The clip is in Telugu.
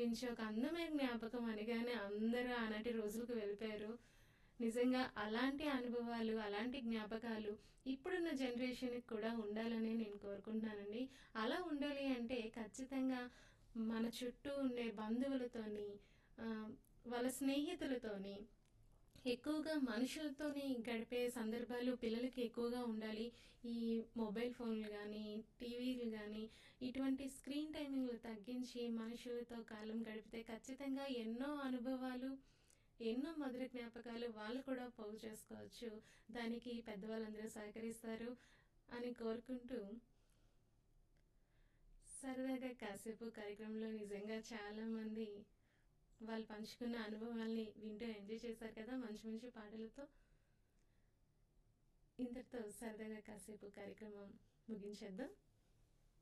గురించి ఒక అందమైన జ్ఞాపకం అనగానే అందరూ ఆనాటి రోజులకు వెళ్ళిపోయారు. నిజంగా అలాంటి అనుభవాలు, అలాంటి జ్ఞాపకాలు ఇప్పుడున్న జనరేషన్‌కి కూడా ఉండాలని నేను కోరుకుంటున్నానండి. అలా ఉండాలి అంటే ఖచ్చితంగా మన చుట్టూ ఉండే బంధువులతోని ఆహ్, వాళ్ళ స్నేహితులతోని ఎక్కువగా మనుషులతోని గడిపే సందర్భాలు పిల్లలకి ఎక్కువగా ఉండాలి. ఈ మొబైల్ ఫోన్‌లు గానీ, టీవీలు గానీ ఇటువంటి స్క్రీన్ టైమింగ్‌లు తగ్గించి మనుషులతో కాలం గడిపితే ఖచ్చితంగా ఎన్నో అనుభవాలు, ఎన్నో మధుర జ్ఞాపకాలు వాళ్ళు కూడా పోగు చేసుకోవచ్చు. దానికి పెద్దవాళ్ళందరూ సహకరిస్తారు అని కోరుకుంటూ సరదాగా కాసేపు కార్యక్రమంలో నిజంగా చాలామంది వాళ్ళు పంచుకున్న అనుభవాల్ని వింటూ ఎంజాయ్ చేశారు కదా! మంచి మంచి పాటలతో. ఇంతటితో సరదాగా కాసేపు కార్యక్రమం ముగించేద్దాం.